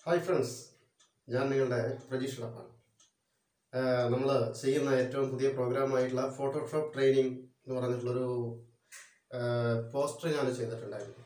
hi friends ഞാൻ നിങ്ങളുടെ പ്രജീഷ് ഡപ്പാണ് നമ്മൾ ചെയ്യുന്ന ഏറ്റവും പുതിയ പ്രോഗ്രാമായിട്ടുള്ള ഫോട്ടോഷോപ്പ് ട്രെയിനിങ് എന്ന് പറഞ്ഞിട്ടുള്ളൊരു പോസ്റ്റർ ഞാൻ ചെയ്തിട്ടുണ്ടായിരുന്നു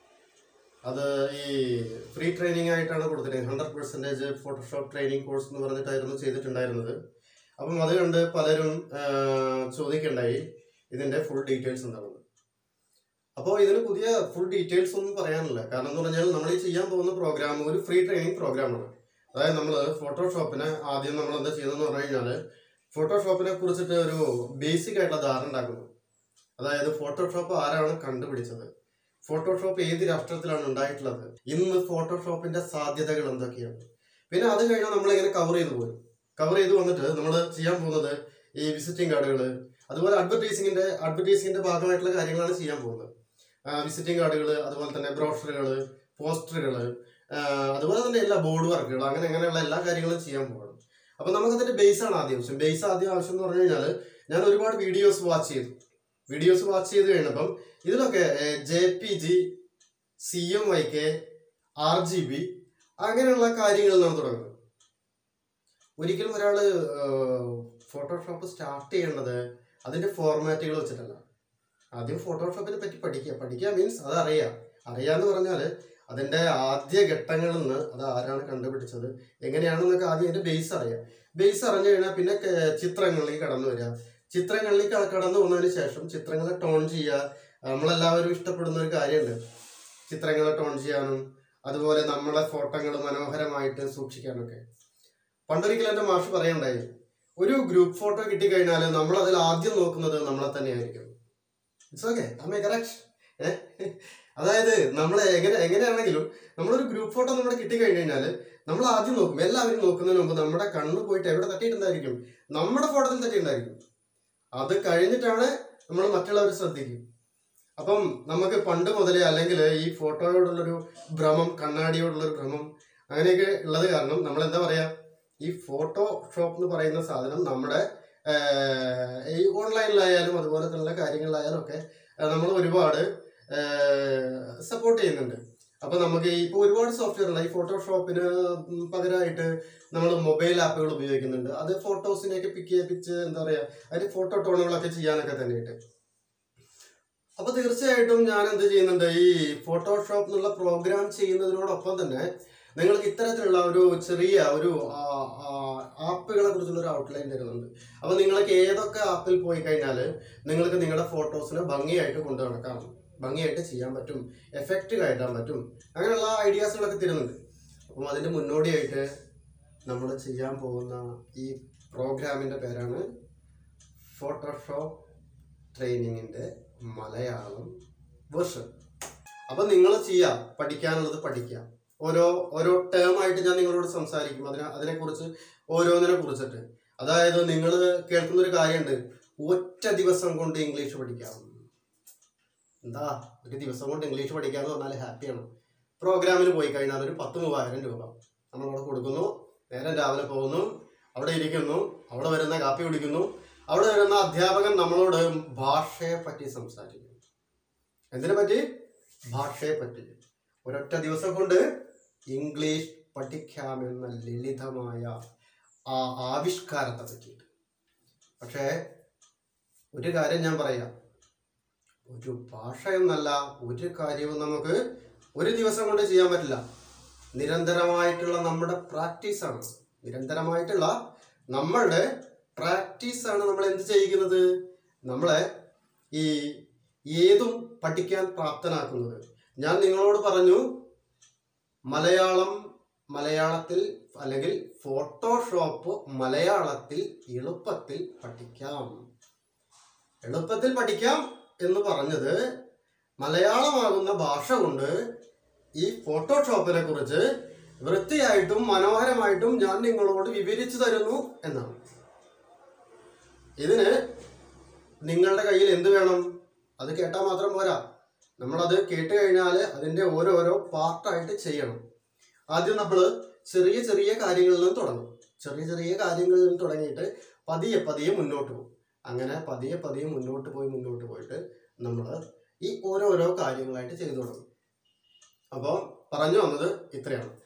അത് ഈ ഫ്രീ ട്രെയിനിങ് ആയിട്ടാണ് കൊടുത്തിട്ടുള്ളത് hundred percentage Photoshop training course എന്ന് പറഞ്ഞിട്ടായിരുന്നു ചെയ്തിട്ടുണ്ടായിരുന്നത് അപ്പം അത് കണ്ട് പലരും ആ, ചോദിക്കണ്ടായി ഇതിൻ്റെ ഫുൾ ഡീറ്റെയിൽസ് എന്താണെന്ന് അപ്പോൾ ഇതിന് പുതിയ ഫുൾ ഡീറ്റെയിൽസ് ഒന്നും പറയാനില്ല കാരണം എന്ന് പറഞ്ഞാൽ നമ്മൾ ഈ ചെയ്യാൻ പോകുന്ന പ്രോഗ്രാം ഒരു ഫ്രീ ട്രെയിനിങ് പ്രോഗ്രാമാണ് അതായത് നമ്മൾ ഫോട്ടോഷോപ്പിന് ആദ്യം നമ്മൾ എന്താ ചെയ്യുന്നതെന്ന് പറഞ്ഞു കഴിഞ്ഞാൽ ഫോട്ടോഷോപ്പിനെ കുറിച്ചിട്ട് ഒരു ബേസിക് ആയിട്ടുള്ള ധാരണ ഉണ്ടാക്കുന്നു അതായത് ഫോട്ടോഷോപ്പ് ആരാണ് കണ്ടുപിടിച്ചത് ഫോട്ടോഷോപ്പ് ഏത് രാഷ്ട്രത്തിലാണ് ഉണ്ടായിട്ടുള്ളത് ഇന്ന് ഫോട്ടോഷോപ്പിന്റെ സാധ്യതകൾ എന്തൊക്കെയാണ് പിന്നെ അത് കഴിഞ്ഞാൽ നമ്മളിങ്ങനെ കവർ ചെയ്ത് പോരും കവർ ചെയ്ത് വന്നിട്ട് നമ്മൾ ചെയ്യാൻ പോകുന്നത് ഈ വിസിറ്റിംഗ് കാർഡുകൾ അതുപോലെ അഡ്വർടൈസിങ്ങിന്റെ അഡ്വർടൈസിങ്ങിന്റെ ഭാഗമായിട്ടുള്ള കാര്യങ്ങളാണ് ചെയ്യാൻ പോകുന്നത് വിസിറ്റിംഗ് കാർഡുകൾ അതുപോലെ തന്നെ ബ്രോഷറുകൾ പോസ്റ്ററുകൾ അതുപോലെ തന്നെ എല്ലാ ബോർഡ് വർക്കുകൾ അങ്ങനെ അങ്ങനെയുള്ള എല്ലാ കാര്യങ്ങളും ചെയ്യാൻ പോകണം അപ്പൊ നമുക്കതിന്റെ ബേസ് ആണ് ആദ്യം ആവശ്യം ബേസ് ആദ്യം ആവശ്യം എന്ന് പറഞ്ഞു കഴിഞ്ഞാൽ ഞാൻ ഒരുപാട് വീഡിയോസ് വാച്ച് ചെയ്തു വീഡിയോസ് വാച്ച് ചെയ്ത് കഴിഞ്ഞപ്പം ഇതിലൊക്കെ J P G C M Y K R G B അങ്ങനെയുള്ള കാര്യങ്ങളിൽ നാം തുടങ്ങുന്നത് ഒരിക്കലും ഒരാൾ ഫോട്ടോഷോപ്പ് സ്റ്റാർട്ട് ചെയ്യേണ്ടത് അതിന്റെ ഫോർമാറ്റുകൾ വെച്ചിട്ടല്ല ആദ്യം ഫോട്ടോഷോപ്പിനെ പറ്റി പഠിക്കുക പഠിക്കുക മീൻസ് അത് അറിയാം അറിയാന്ന് പറഞ്ഞാൽ അതിന്റെ ആദ്യ ഘട്ടങ്ങളിൽ നിന്ന് അത് ആരാണ് കണ്ടുപിടിച്ചത് എങ്ങനെയാണെന്നൊക്കെ ആദ്യം അതിന്റെ ബേസ് അറിയാം ബേസ് അറിഞ്ഞു കഴിഞ്ഞാൽ പിന്നെ ക- ചിത്രങ്ങളിലേക്ക് കടന്നു വരിക ചിത്രങ്ങളിലേക്ക് ക- കടന്നു വന്നതിന് ശേഷം ചിത്രങ്ങളെ ടോൺ ചെയ്യുക നമ്മളെല്ലാവരും ഇഷ്ടപ്പെടുന്ന ഒരു കാര്യമുണ്ട് ചിത്രങ്ങളെ ടോൺ ചെയ്യാനും അതുപോലെ നമ്മളെ ഫോട്ടോകൾ മനോഹരമായിട്ട് സൂക്ഷിക്കാനൊക്കെ പണ്ടൊരിക്കലും എൻ്റെ മാഷ് പറയണ്ടായി ഒരു ഗ്രൂപ്പ് ഫോട്ടോ കിട്ടിക്കഴിഞ്ഞാൽ നമ്മൾ അതിൽ ആദ്യം നോക്കുന്നത് നമ്മളെ തന്നെയായിരിക്കും ഇറ്റ്സ് ഓക്കെ അമ്മേ കറക്റ്റ് അതായത് നമ്മൾ എങ്ങനെ എങ്ങനെയാണെങ്കിലും നമ്മളൊരു ഗ്രൂപ്പ് ഫോട്ടോ നമ്മുടെ കിട്ടിക്കഴിഞ്ഞ് കഴിഞ്ഞാൽ നമ്മൾ ആദ്യം നോക്കും എല്ലാവരും നോക്കുന്നതിന് മുമ്പ് നമ്മുടെ കണ്ണ് പോയിട്ട് എവിടെ തട്ടിയിട്ടുണ്ടായിരിക്കും നമ്മുടെ ഫോട്ടോയിൽ തട്ടിയിട്ടുണ്ടായിരിക്കും അത് കഴിഞ്ഞിട്ടാണ് നമ്മൾ മറ്റുള്ളവർ ശ്രദ്ധിക്കും അപ്പം നമുക്ക് പണ്ട് മുതലേ അല്ലെങ്കിൽ ഈ ഫോട്ടോയോടുള്ളൊരു ഭ്രമം കണ്ണാടിയോടുള്ളൊരു ഭ്രമം അങ്ങനെയൊക്കെ ഉള്ളത് കാരണം നമ്മൾ എന്താ പറയാ ഈ ഫോട്ടോഷോപ്പ് എന്ന് പറയുന്ന സാധനം നമ്മുടെ ആഹ്, ഈ ഓൺലൈനിലായാലും അതുപോലെ തന്നെ കാര്യങ്ങളിലായാലും ഒക്കെ നമ്മൾ ഒരുപാട് സപ്പോർട്ട് ചെയ്യുന്നുണ്ട് അപ്പൊ നമുക്ക് ഈ ഇപ്പോൾ ഒരുപാട് സോഫ്റ്റ്വെയർ ഉണ്ട് ഈ ഫോട്ടോഷോപ്പിന് പകരമായിട്ട് നമ്മൾ മൊബൈൽ ആപ്പുകൾ ഉപയോഗിക്കുന്നുണ്ട് അത് ഫോട്ടോസിനെയൊക്കെ പിക്ക് ചെയ്യിപ്പിച്ച് എന്താ പറയാ അതിന് ഫോട്ടോ ടോണുകളൊക്കെ ചെയ്യാനൊക്കെ തന്നെയായിട്ട് അപ്പൊ തീർച്ചയായിട്ടും ഞാൻ എന്ത് ചെയ്യുന്നുണ്ട് ഈ ഫോട്ടോഷോപ്പ് എന്നുള്ള പ്രോഗ്രാം ചെയ്യുന്നതിനോടൊപ്പം തന്നെ നിങ്ങൾക്ക് ഇത്തരത്തിലുള്ള ഒരു ചെറിയ ഒരു ആപ്പുകളെ കുറിച്ചുള്ള ഒരു ഔട്ട്ലൈൻ തരുന്നുണ്ട് അപ്പൊ നിങ്ങൾക്ക് ഏതൊക്കെ ആപ്പിൽ പോയി കഴിഞ്ഞാൽ നിങ്ങൾക്ക് നിങ്ങളുടെ ഫോട്ടോസിനെ ഭംഗിയായിട്ട് കൊണ്ടു നടക്കാം ഭംഗിയായിട്ട് ചെയ്യാൻ പറ്റും എഫക്റ്റ് കയറ്റാൻ പറ്റും അങ്ങനെയുള്ള ഐഡിയാസുകളൊക്കെ തരുന്നുണ്ട് അപ്പം അതിന്റെ മുന്നോടിയായിട്ട് നമ്മൾ ചെയ്യാൻ പോകുന്ന ഈ പ്രോഗ്രാമിന്റെ പേരാണ് ഫോട്ടോഷോപ്പ് ട്രെയിനിങ്ങിന്റെ മലയാളം വേർഷൻ അപ്പൊ നിങ്ങൾ ചെയ്യാം പഠിക്കാനുള്ളത് പഠിക്കാം ഓരോ ഓരോ ടേം ആയിട്ട് ഞാൻ നിങ്ങളോട് സംസാരിക്കും അതിനെ അതിനെക്കുറിച്ച് ഓരോന്നിനെ കുറിച്ചിട്ട് അതായത് നിങ്ങൾ കേൾക്കുന്ന ഒരു കാര്യമുണ്ട് ഒറ്റ ദിവസം കൊണ്ട് ഇംഗ്ലീഷ് പഠിക്കാം എന്താ ഒരു ദിവസം കൊണ്ട് ഇംഗ്ലീഷ് പഠിക്കാന്ന് പറഞ്ഞാൽ ഹാപ്പിയാണ് പ്രോഗ്രാമിന് പോയി കഴിഞ്ഞാൽ ഒരു പത്ത് മൂവായിരം രൂപ നമ്മളവിടെ കൊടുക്കുന്നു നേരം രാവിലെ പോകുന്നു അവിടെ ഇരിക്കുന്നു അവിടെ വരുന്ന കാപ്പി കുടിക്കുന്നു അവിടെ വരുന്ന അധ്യാപകൻ നമ്മളോട് ഭാഷയെ പറ്റി സംസാരിക്കുന്നു എന്തിനെ പറ്റി ഭാഷയെ പറ്റി ഒരൊറ്റ ദിവസം കൊണ്ട് ഇംഗ്ലീഷ് പഠിക്കാമെന്ന ലളിതമായ ആ ആവിഷ്കാരത്തെ പറ്റിയിട്ട് പക്ഷേ ഒരു കാര്യം ഞാൻ പറയാം ഒരു ഭാഷ എന്നല്ല ഒരു കാര്യവും നമുക്ക് ഒരു ദിവസം കൊണ്ട് ചെയ്യാൻ പറ്റില്ല നിരന്തരമായിട്ടുള്ള നമ്മുടെ പ്രാക്ടീസാണ് നിരന്തരമായിട്ടുള്ള നമ്മളുടെ പ്രാക്ടീസാണ് നമ്മൾ എന്ത് ചെയ്യിക്കുന്നത് നമ്മളെ ഈ ഏതും പഠിക്കാൻ പ്രാപ്തനാക്കുന്നത് ഞാൻ നിങ്ങളോട് പറഞ്ഞു മലയാളം മലയാളത്തിൽ അല്ലെങ്കിൽ ഫോട്ടോഷോപ്പ് മലയാളത്തിൽ എളുപ്പത്തിൽ പഠിക്കാം എളുപ്പത്തിൽ പഠിക്കാം എന്ന് പറഞ്ഞത് മലയാളമാകുന്ന ഭാഷ കൊണ്ട് ഈ ഫോട്ടോഷോപ്പിനെ കുറിച്ച് വൃത്തിയായിട്ടും മനോഹരമായിട്ടും ഞാൻ നിങ്ങളോട് വിവരിച്ചു തരുന്നു എന്നാണ് ഇതിന് നിങ്ങളുടെ കയ്യിൽ എന്ത് വേണം അത് കേട്ടാൽ മാത്രം പോരാ നമ്മളത് കേട്ട് കഴിഞ്ഞാൽ അതിൻ്റെ ഓരോരോ പാർട്ടായിട്ട് ചെയ്യണം ആദ്യം നമ്മൾ ചെറിയ ചെറിയ കാര്യങ്ങളിൽ നിന്ന് തുടങ്ങും ചെറിയ ചെറിയ കാര്യങ്ങളിൽ നിന്ന് തുടങ്ങിയിട്ട് പതിയെ പതിയെ മുന്നോട്ട് പോകും അങ്ങനെ പതിയെ പതിയെ മുന്നോട്ട് പോയി മുന്നോട്ട് പോയിട്ട് നമ്മൾ ഈ ഓരോരോ കാര്യങ്ങളായിട്ട് ചെയ്തു തുടങ്ങും അപ്പോൾ പറഞ്ഞു വന്നത് ഇത്രയാണ്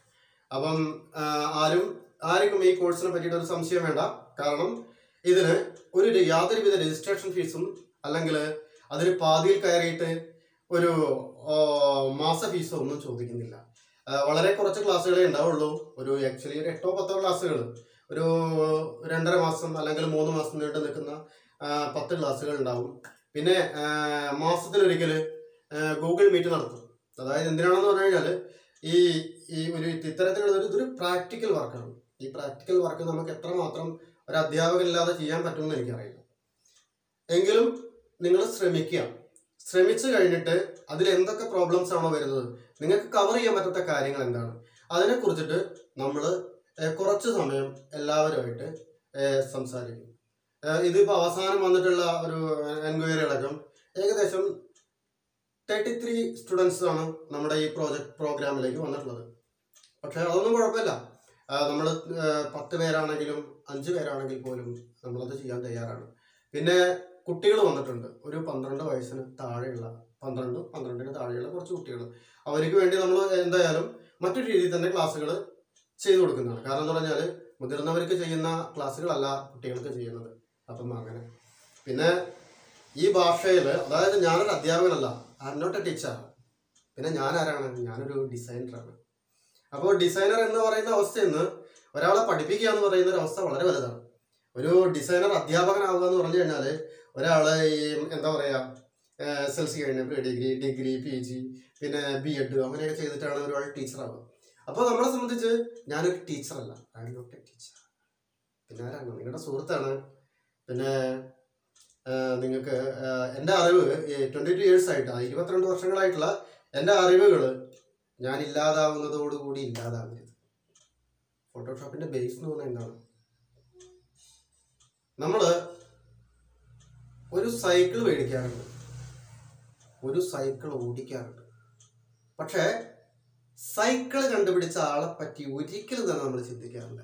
അപ്പം ആ, ആരും ആർക്കും ഈ കോഴ്സിനെ പറ്റിയിട്ട് ഒരു സംശയം വേണ്ട കാരണം ഇതിന് ഒരു ര- യാതൊരുവിധ രജിസ്ട്രേഷൻ ഫീസും അല്ലെങ്കിൽ അതിന് പാതിയിൽ കയറിയിട്ട് ഒരു ആ, മാസ ഫീസോ ഒന്നും ചോദിക്കുന്നില്ല ആ, വളരെ കുറച്ച് ക്ലാസ്സുകളേ ഉണ്ടാവുള്ളൂ ഒരു ആക്ച്വലി ഒരു എട്ടോ പത്തോ ക്ലാസ്സുകൾ ഒരു രണ്ടര മാസം അല്ലെങ്കിൽ മൂന്ന് മാസം നീണ്ടു നിൽക്കുന്ന ആ, പത്ത് ക്ലാസ്സുകൾ ഉണ്ടാവും പിന്നെ ആ, മാസത്തിലൊരിക്കൽ ഗൂഗിൾ മീറ്റ് നടത്തും അതായത് എന്തിനാണെന്ന് പറഞ്ഞു കഴിഞ്ഞാൽ ഈ ഈ ഒരു ഇത്തരത്തിലുള്ള ഒരു ഇതൊരു പ്രാക്ടിക്കൽ വർക്കാണ് ഈ പ്രാക്ടിക്കൽ വർക്ക് നമുക്ക് എത്രമാത്രം ഒരു അധ്യാപകനില്ലാതെ ചെയ്യാൻ പറ്റുമെന്ന് എനിക്കറിയില്ല എങ്കിലും നിങ്ങൾ ശ്രമിക്കുക ശ്രമിച്ചു കഴിഞ്ഞിട്ട് അതിൽ എന്തൊക്കെ പ്രോബ്ലംസ് ആണോ വരുന്നത് നിങ്ങൾക്ക് കവർ ചെയ്യാൻ പറ്റാത്ത കാര്യങ്ങൾ എന്താണ് അതിനെ കുറിച്ചിട്ട് നമ്മൾ കുറച്ച് സമയം എല്ലാവരുമായിട്ട് ഏഹ്, സംസാരിക്കും ഏഹ്, ഇതിപ്പോ അവസാനം വന്നിട്ടുള്ള ഒരു എൻക്വയറി അടക്കം ഏകദേശം തേർട്ടി ത്രീ സ്റ്റുഡൻസ് ആണ് നമ്മുടെ ഈ പ്രോജക്ട് പ്രോഗ്രാമിലേക്ക് വന്നിട്ടുള്ളത് പക്ഷെ അതൊന്നും കുഴപ്പമില്ല നമ്മൾ പത്ത് പേരാണെങ്കിലും അഞ്ച് പേരാണെങ്കിൽ പോലും നമ്മളത് ചെയ്യാൻ തയ്യാറാണ് പിന്നെ കുട്ടികൾ വന്നിട്ടുണ്ട് ഒരു പന്ത്രണ്ട് വയസ്സിന് താഴെയുള്ള പന്ത്രണ്ട് പന്ത്രണ്ടിന് താഴെയുള്ള കുറച്ച് കുട്ടികൾ അവർക്ക് വേണ്ടി നമ്മൾ എന്തായാലും മറ്റൊരു രീതിയിൽ തന്നെ ക്ലാസ്സുകൾ ചെയ്തു കൊടുക്കുന്നതാണ് കാരണം എന്ന് പറഞ്ഞാൽ മുതിർന്നവർക്ക് ചെയ്യുന്ന ക്ലാസ്സുകളല്ല കുട്ടികൾക്ക് ചെയ്യുന്നത് അപ്പം അങ്ങനെ പിന്നെ ഈ ഭാഷയിൽ അതായത് ഞാനൊരു അധ്യാപകനല്ല I'm not a teacher പിന്നെ ഞാൻ ആരാണ് ഞാനൊരു ഡിസൈനറാണ് അപ്പോൾ ഡിസൈനർ എന്ന് പറയുന്ന അവസ്ഥയിൽ നിന്ന് ഒരാളെ പഠിപ്പിക്കുക എന്ന് പറയുന്ന ഒരു അവസ്ഥ വളരെ വലുതാണ് ഒരു ഡിസൈനർ അധ്യാപകനാവുക എന്ന് പറഞ്ഞു കഴിഞ്ഞാൽ ഒരാള് ഈ എന്താ പറയുക എസ് എൽ സി കഴിഞ്ഞ pre degree degree P G പിന്നെ ബി എഡ് അങ്ങനെയൊക്കെ ചെയ്തിട്ടാണ് ഒരാൾ ടീച്ചറാവുക അപ്പോൾ നമ്മളെ സംബന്ധിച്ച് ഞാനൊരു ടീച്ചറല്ല I'm not a teacher പിന്നെ ആരാണ് നിങ്ങളുടെ സുഹൃത്താണ് പിന്നെ നിങ്ങൾക്ക് എൻ്റെ അറിവ് ട്വൻറ്റി ടു ഇയേഴ്സ് ആയിട്ട് ആ ഇരുപത്തിരണ്ട് വർഷങ്ങളായിട്ടുള്ള എൻ്റെ അറിവുകൾ ഞാൻ ഇല്ലാതാവുന്നതോടുകൂടി ഇല്ലാതാകരുത് ഫോട്ടോഷോപ്പിൻ്റെ ബേസ് എന്ന് പറഞ്ഞാൽ എന്താണ് നമ്മൾ ഒരു സൈക്കിൾ മേടിക്കാറുണ്ട് ഒരു സൈക്കിൾ ഓടിക്കാറുണ്ട് പക്ഷേ സൈക്കിൾ കണ്ടുപിടിച്ച ആളെ പറ്റി ഒരിക്കലും തന്നെ നമ്മൾ ചിന്തിക്കാറില്ല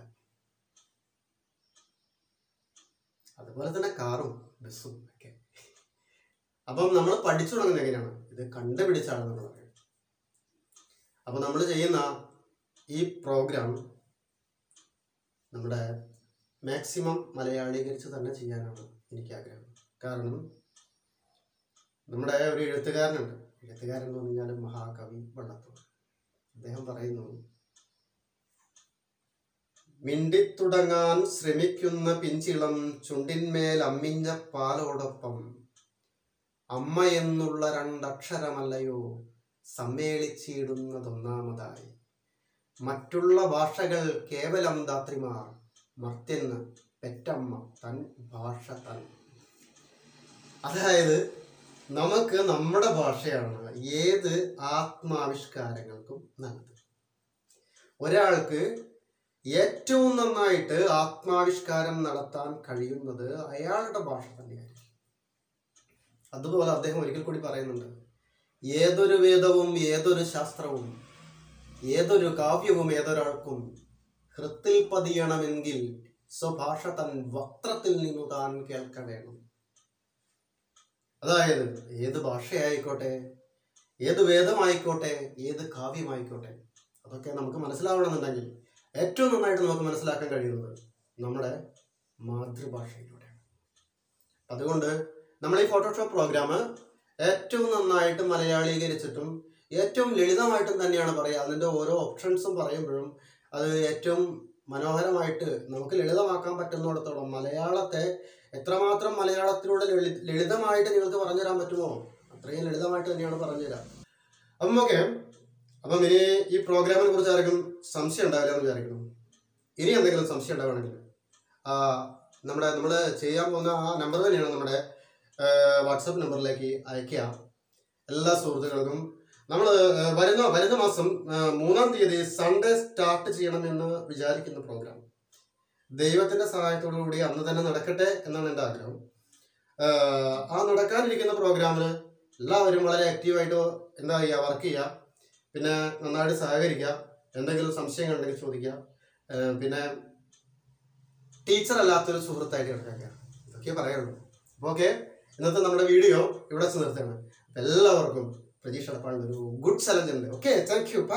അതുപോലെ തന്നെ കാറും ബസ്സും ഒക്കെ അപ്പം നമ്മൾ പഠിച്ചു തുടങ്ങുന്നത് എങ്ങനെയാണ് ഇത് കണ്ടുപിടിച്ച ആളെന്ന് പറയുന്നത് അപ്പം നമ്മൾ ചെയ്യുന്ന ഈ പ്രോഗ്രാം നമ്മുടെ മാക്സിമം മലയാളീകരിച്ച് തന്നെ ചെയ്യാനാണ് എനിക്ക് ആഗ്രഹം കാരണം നമ്മുടെ ഒരു എഴുത്തുകാരനുണ്ട് എഴുത്തുകാരൻ എന്ന് പറഞ്ഞാൽ മഹാകവി വള്ളത്തോൾ അദ്ദേഹം പറയുന്നു മിണ്ടിത്തുടങ്ങാൻ ശ്രമിക്കുന്ന പിഞ്ചിളം ചുണ്ടിന്മേൽ അമ്മിഞ്ഞ പാലോടൊപ്പം അമ്മ എന്നുള്ള രണ്ടക്ഷരമല്ലയോ സമ്മേളിച്ചിടുന്നതൊന്നാമതായി മറ്റുള്ള ഭാഷകൾ കേവലം ദാത്രിമാർ മർത്യന് പെറ്റമ്മ തൻ ഭാഷ തൻ അതായത് നമുക്ക് നമ്മുടെ ഭാഷയാണ് ഏത് ആത്മാവിഷ്കാരങ്ങൾക്കും നല്ലത് ഒരാൾക്ക് ഏറ്റവും നന്നായിട്ട് ആത്മാവിഷ്കാരം നടത്താൻ കഴിയുന്നത് അയാളുടെ ഭാഷ തന്നെയായിരിക്കും അതുപോലെ അദ്ദേഹം ഒരിക്കൽ കൂടി പറയുന്നുണ്ട് ഏതൊരു വേദവും ഏതൊരു ശാസ്ത്രവും ഏതൊരു കാവ്യവും ഏതൊരാൾക്കും ഹൃത്തിൽ പതിയണമെങ്കിൽ സ്വഭാഷ തൻ വക്രത്തിൽ നിന്നു താൻ കേൾക്ക വേണം അതായത് ഏത് ഭാഷയായിക്കോട്ടെ ഏത് വേദമായിക്കോട്ടെ ഏത് കാവ്യമായിക്കോട്ടെ അതൊക്കെ നമുക്ക് മനസ്സിലാവണമെന്നുണ്ടെങ്കിൽ ഏറ്റവും നന്നായിട്ട് നമുക്ക് മനസ്സിലാക്കാൻ കഴിയുന്നത് നമ്മുടെ മാതൃഭാഷയിലൂടെയാണ് അതുകൊണ്ട് നമ്മൾ ഈ ഫോട്ടോഷോപ്പ് പ്രോഗ്രാം ഏറ്റവും നന്നായിട്ട് മലയാളീകരിച്ചിട്ടും ഏറ്റവും ലളിതമായിട്ടും തന്നെയാണ് പറയുക അതിൻ്റെ ഓരോ ഓപ്ഷൻസും പറയുമ്പോഴും അത് ഏറ്റവും മനോഹരമായിട്ട് നമുക്ക് ലളിതമാക്കാൻ പറ്റുന്നിടത്തോളം മലയാളത്തെ എത്രമാത്രം മലയാളത്തിലൂടെ ലളി ലളിതമായിട്ട് നിങ്ങൾക്ക് പറഞ്ഞുതരാൻ പറ്റുമോ അത്രയും ലളിതമായിട്ട് തന്നെയാണ് പറഞ്ഞുതരാം അപ്പം ഓക്കെ അപ്പം ഇനി ഈ പ്രോഗ്രാമിനെ കുറിച്ച് ആർക്കും സംശയം ഉണ്ടാവില്ല എന്ന് വിചാരിക്കുന്നു ഇനി എന്തെങ്കിലും സംശയം ഉണ്ടാവുകയാണെങ്കിൽ ആ, നമ്മുടെ നമ്മൾ ചെയ്യാൻ പോകുന്ന ആ നമ്പർ തന്നെയാണ് നമ്മുടെ വാട്സപ്പ് നമ്പറിലേക്ക് അയക്കുക എല്ലാ സുഹൃത്തുക്കൾക്കും നമ്മൾ വരുന്ന വരുന്ന മാസം ആ, മൂന്നാം തീയതി സൺഡേ സ്റ്റാർട്ട് ചെയ്യണമെന്ന് വിചാരിക്കുന്ന പ്രോഗ്രാം ദൈവത്തിന്റെ സഹായത്തോടു കൂടി അന്ന് തന്നെ നടക്കട്ടെ എന്നാണ് എൻ്റെ ആഗ്രഹം ആ, ആ നടക്കാനിരിക്കുന്ന പ്രോഗ്രാമിൽ എല്ലാവരും വളരെ ആക്റ്റീവായിട്ട് എന്താ ചെയ്യുക വർക്ക് ചെയ്യുക പിന്നെ നന്നായിട്ട് സഹകരിക്കുക എന്തെങ്കിലും സംശയങ്ങൾ ഉണ്ടെങ്കിൽ ചോദിക്കുക ആ, പിന്നെ ടീച്ചർ അല്ലാത്തൊരു സുഹൃത്തായിട്ട് കിടക്കുക ഇതൊക്കെ പറയുള്ളൂ അപ്പോൾ ഓക്കെ ഇന്നത്തെ നമ്മുടെ വീഡിയോ ഇവിടെ വെച്ച് നിർത്തുകയാണ് അപ്പോൾ എല്ലാവർക്കും പ്രതീക്ഷ ഒരു ഗുഡ് ചലഞ്ച് ഉണ്ട് ഓക്കെ താങ്ക് യു